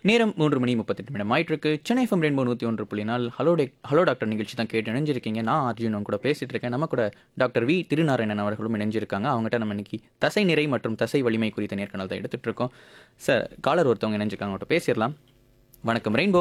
நேரம் மூன்று மணி முப்பத்தெட்டு நிமிடம் ஆயிட்டிருக்கு சென்னை எஃப்எம் ரெயின்போ நூற்றி ஒன்று புள்ளி நாள் ஹலோ டே ஹலோ டாக்டர் நிகழ்ச்சி தான் கேட்டு இணைஞ்சிருக்கீங்க நான் அர்ஜுன் உங்க கூட பேசிட்டு இருக்கேன் நம்ம கூட டாக்டர் வி திருநாராயணன் அவர்களும் இணைஞ்சிருக்காங்க அவங்ககிட்ட நம்ம இன்னைக்கு தசை நிறை மற்றும் தசை வலிமை குறித்த நேர்காணல் தான் எடுத்துட்டு இருக்கோம் சார் காலர் ஒருத்தவங்க இணைஞ்சிருக்காங்க அவங்கள்ட்ட பேசிடலாம் வணக்கம் ரெயின்போ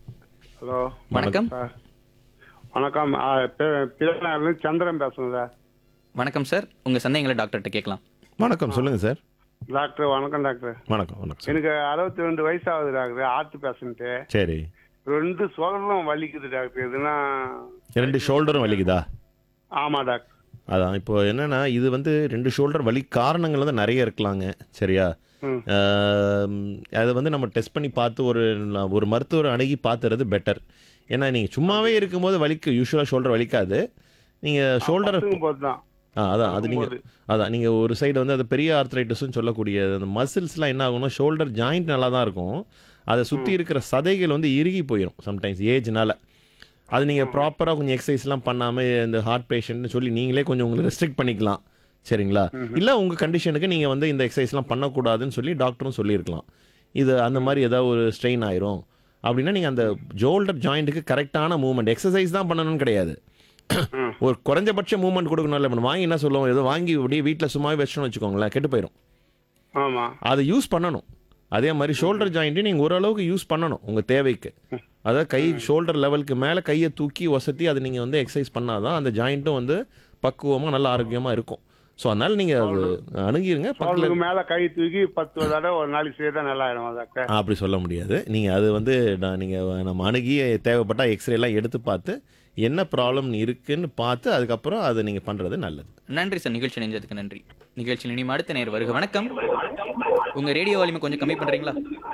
ஹலோ வணக்கம் சார் வணக்கம் ஆ, பே- பிள்ளையார்லேருந்து சந்திரன் பேசுகிறேன் சார் வணக்கம் சார் உங்க சந்தேகங்களை டாக்டர்கிட்ட கேட்கலாம் வணக்கம் சொல்லுங்க சார் டாக்டர் வணக்கம் டாக்டர் வணக்கம் வணக்கம் சார் எனக்கு அறுபத்தி ரெண்டு வயசு ஆகுது டாக்டர் ஹார்ட் பேஷண்ட்டு சரி ரெண்டு சுகரும் வலிக்குது டாக்டர் எதுனா ரெண்டு ஷோல்டரும் வலிக்குதா ஆமாம் டாக்டர் அதான் இப்போ என்னன்னா இது வந்து ரெண்டு ஷோல்டர் வலி காரணங்கள் வந்து நிறைய இருக்கலாங்க சரியா ம். ஆம், அதை வந்து நம்ம டெஸ்ட் பண்ணி பார்த்து ஒரு ஒரு மருத்துவர் அணுகி பார்த்துறது பெட்டர் ஏன்னா நீங்கள் சும்மாவே இருக்கும்போது வலிக்கு யூஸ்வலாக ஷோல்டர் வலிக்காது நீங்கள் ஷோல்டர் பசங்க போது தான் ஆ அதான் அது நீங்கள் அதான் நீங்கள் ஒரு சைடு வந்து அது பெரிய ஆர்த்ரைட்டிஸ்னு சொல்லக்கூடிய அந்த மசில்ஸ்லாம் என்ன ஆகும்னா ஷோல்டர் ஜாயிண்ட் நல்லா தான் இருக்கும் அதை சுற்றி இருக்கிற சதைகள் வந்து இறுகி போயிடும் சம்டைம்ஸ் ஏஜ்னால அது நீங்கள் ப்ராப்பராக கொஞ்சம் எக்ஸசைஸ்லாம் பண்ணாமல் இந்த ஹார்ட் பேஷண்ட்னு சொல்லி நீங்களே கொஞ்சம் உங்களை ரெஸ்ட்ரிக்ட் பண்ணிக்கலாம் சரிங்களா இல்லை உங்கள் கண்டிஷனுக்கு நீங்கள் வந்து இந்த எக்ஸசைஸ்லாம் பண்ணக்கூடாதுன்னு சொல்லி டாக்டரும் சொல்லியிருக்கலாம் இது அந்த மாதிரி ஏதாவது ஒரு ஸ்ட்ரெயின் ஆயிரும் அப்படின்னா நீங்கள் அந்த ஷோல்டர் ஜாயிண்ட்டுக்கு கரெக்டான மூவ்மெண்ட் எக்ஸசைஸ் தான் பண்ணணும்னு கிடையாது ஒரு குறைஞ்சபட்ச மூவ்மெண்ட் கொடுக்கணும்ல இப்போ வாங்கி என்ன சொல்லுவோம் ஏதோ வாங்கி அப்படியே வீட்டில் சும்மாவே வச்சோம்னு வச்சுக்கோங்களேன் கெட்டு போயிடும் ஆமாம் அதை யூஸ் பண்ணணும் அதே மாதிரி ஷோல்டர் ஜாயிண்ட்டையும் நீங்கள் ஓரளவுக்கு யூஸ் பண்ணணும் உங்கள் தேவைக்கு அதாவது கை ஷோல்டர் லெவலுக்கு மேலே கையை தூக்கி வசதி அதை நீங்கள் வந்து எக்ஸசைஸ் பண்ணாதான் அந்த ஜாயிண்ட்டும் வந்து பக்குவமாக நல்ல ஆரோக்கியமாக இருக்கும் ஸோ அதனால நீங்கள் அது அணுகிருங்க பக்கத்தில் அவளுக்கு மேலே கை தூக்கி பத்து தடவை ஒரு நாளைக்கு செய்தால் நல்லா ஆயிடும் டாக்டர் அப்படி சொல்ல முடியாது நீங்கள் அது வந்து நீங்கள் நம்ம அணுகி தேவைப்பட்டால் எக்ஸ்ரே எல்லாம் எடுத்து பார்த்து என்ன ப்ராப்ளம் இருக்குன்னு பார்த்து அதுக்கப்புறம் அதை நீங்கள் பண்ணுறது நல்லது நன்றி சார் நிகழ்ச்சி இணைஞ்சதுக்கு நன்றி நிகழ்ச்சியில் இனிமே அடுத்த நேர் வருக வணக்கம் உங்க ரேடியோ வால்யூமை கொஞ்சம் கம்மி பண்றீங்களா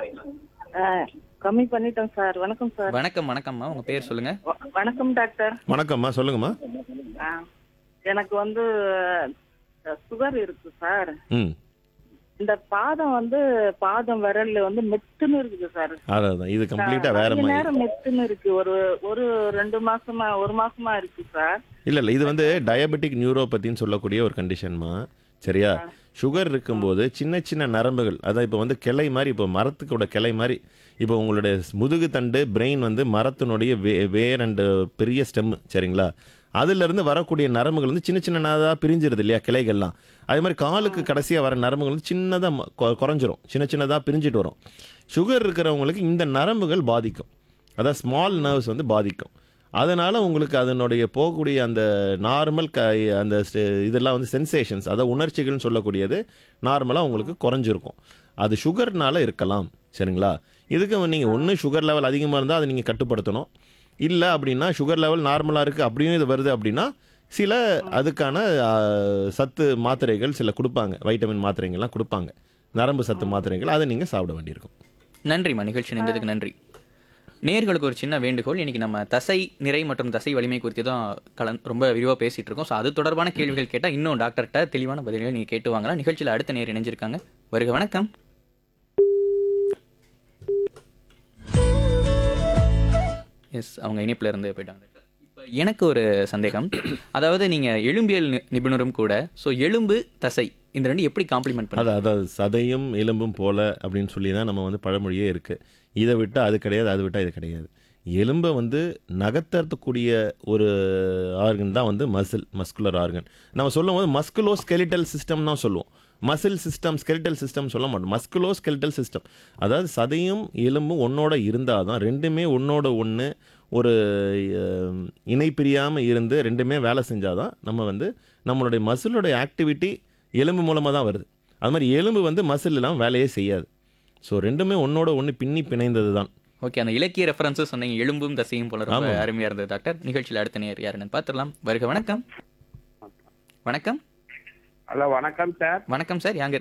ஆ, கம்மி பண்ணிட்டோம் சார் வணக்கம் சார் வணக்கம் வணக்கம்மா உங்க பேர் சொல்லுங்க வ- வணக்கம் டாக்டர் வணக்கம்மா சொல்லுங்கம்மா ஆ, எனக்கு வந்து சுகர் இருக்கு சார் ம் இந்த பாதம் வந்து பாதம் விரல்ல வந்து மெத்துன்னு இருக்குது சார் அதான் இது கம்ப்ளீட்டாக வேற நிறைய மாதிரி நேரம் மெத்துன்னு இருக்கு ஒரு ஒரு ரெண்டு மாசமா ஒரு மாசமா இருக்கு சார் இல்லை இல்லை இது வந்து டயபெட்டிக் நியூரோபதின்னு சொல்லக்கூடிய ஒரு கண்டிஷன்மா சரியா சுகர் இருக்கும்போது சின்ன சின்ன நரம்புகள் அதான் இப்போ வந்து கிளை மாதிரி இப்போ மரத்துக்கோட கிளை மாதிரி இப்போ உங்களுடைய முதுகு தண்டு பிரெயின் வந்து மரத்தினுடைய வே வேர் அண்டு பெரிய ஸ்டெம் சரிங்களா அதிலிருந்து வரக்கூடிய நரம்புகள் வந்து சின்ன சின்னதாக பிரிஞ்சிருது இல்லையா கிளைகள்லாம் அதே மாதிரி காலுக்கு கடைசியாக வர நரம்புகள் வந்து சின்னதாக குறைஞ்சிரும் சின்ன சின்னதாக பிரிஞ்சிட்டு வரும் சுகர் இருக்கிறவங்களுக்கு இந்த நரம்புகள் பாதிக்கும் அதான் ஸ்மால் நர்வ்ஸ் வந்து பாதிக்கும் அதனால் உங்களுக்கு அதனுடைய போகக்கூடிய அந்த நார்மல் க அந்த ஸ்ட- இதெல்லாம் வந்து சென்சேஷன்ஸ் அதாவது உணர்ச்சிகள்னு சொல்லக்கூடியது நார்மலாக உங்களுக்கு குறைஞ்சிருக்கும் அது சுகர்னால இருக்கலாம் சரிங்களா இதுக்கு நீங்கள் ஒன்று சுகர் லெவல் அதிகமாக இருந்தால் அதை நீங்கள் கட்டுப்படுத்தணும் இல்லை அப்படின்னா சுகர் லெவல் நார்மலாக இருக்குது அப்படியும் இது வருது அப்படின்னா சில அதுக்கான ஆ, சத்து மாத்திரைகள் சில கொடுப்பாங்க வைட்டமின் மாத்திரைகள்லாம் கொடுப்பாங்க நரம்பு சத்து மாத்திரைகள் அதை நீங்கள் சாப்பிட வேண்டியிருக்கும் நன்றிம்மா நிகழ்ச்சி இணைந்ததுக்கு நன்றி நேர்களுக்கு ஒரு சின்ன வேண்டுகோள் இன்னைக்கு நம்ம தசை நிறை மற்றும் தசை வலிமை குறித்து தான் கலன் ரொம்ப விரிவாக பேசிட்டு இருக்கோம் ஸோ அது தொடர்பான கேள்விகள் கேட்டால் இன்னும் டாக்டர்கிட்ட தெளிவான பதில்களை நீங்கள் கேட்டு வாங்கலாம் நிகழ்ச்சியில் அடுத்த நேர் இணைஞ்சிருக்காங்க வருக வணக்கம் எஸ் அவங்க இணைப்பில் இருந்து போயிட்டாங்க இப்போ எனக்கு ஒரு சந்தேகம் அதாவது நீங்கள் எலும்பியல் நி- நிபுணரும் கூட ஸோ எலும்பு தசை இந்த ரெண்டு எப்படி காம்ப்ளிமெண்ட் பண்ண அது அதாவது சதையும் எலும்பும் போல அப்படின்னு சொல்லி தான் நம்ம வந்து பழமொழியே இருக்குது இதை விட்டால் அது கிடையாது அது விட்டால் இது கிடையாது எலும்பை வந்து நகர்த்தக்கூடிய ஒரு ஆர்கன் தான் வந்து மசில் மஸ்குலர் ஆர்கன் நம்ம சொல்லும் போது மஸ்குலோ ஸ்கெலிட்டல் சிஸ்டம் தான் சொல்லுவோம் மசில் சிஸ்டம் ஸ்கெலிட்டல் சிஸ்டம் சொல்ல மாட்டோம் மஸ்குலோ ஸ்கெலிட்டல் சிஸ்டம் அதாவது சதையும் எலும்பும் ஒன்னோட இருந்தால் தான் ரெண்டுமே ஒன்னோட ஒன்று ஒரு அஹ், இணை பிரியாமல் இருந்து ரெண்டுமே வேலை செஞ்சால் தான் நம்ம வந்து நம்மளுடைய மசிலோடைய ஆக்டிவிட்டி எலும்பு மூலமாக தான் வருது அது மாதிரி எலும்பு வந்து மசில் இல்லாமல் வேலையே செய்யாது ஸோ ரெண்டுமே ஒன்னோட ஒன்று பின்னி பிணைந்தது தான் ஓகே அந்த இலக்கிய ரெஃபரன்ஸும் சொன்னீங்க எலும்பும் தசையும் போல ரொம்ப ஆமாம். அருமையா இருந்தது டாக்டர் நிகழ்ச்சியில் அடுத்த நேர் யாருன்னு பார்த்துடலாம் வருக வணக்கம் வணக்கம் ஹலோ வணக்கம் சார் வணக்கம் சார் யாங்க